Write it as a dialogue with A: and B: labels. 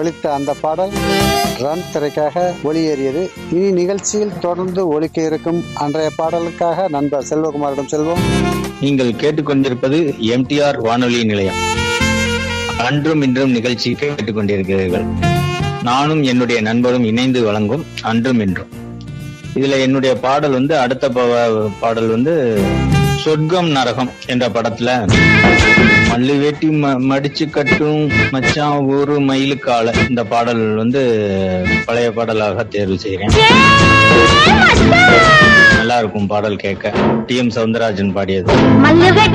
A: ஒலித்த அந்த பாடல் ரன் திரைக்காக ஒளியேறியது இனி நிகழ்ச்சியில் தொடர்ந்து ஒலிக்க இருக்கும் அன்றைய பாடலுக்காக நண்பர் செல்வகுமாரிடம் செல்வோம்
B: நீங்கள் கேட்டுக்கொண்டிருப்பது எம்டிஆர் வானொலி நிலையம் அன்றும் இன்றும் நிகழ்ச்சி கேட்டுக்கொண்டிருக்கிறீர்கள் நானும் என்னுடைய நண்பரும் இணைந்து வழங்கும் அன்றும் இன்றும் இதுல என்னுடைய பாடல் வந்து அடுத்த ப- பாடல் வந்து சொர்க்கம் நரகம் என்ற படத்துல மல்லு வேட்டி ம- மடிச்சு கட்டும் மச்சான் ஒரு மயிலுக்கால இந்த பாடல் வந்து பழைய பாடலாக தேர்வு செய்கிறேன் நல்லா இருக்கும் பாடல் கேட்க டி எம் சவுந்தரராஜன் பாடியது
C: மல்லுகட்டி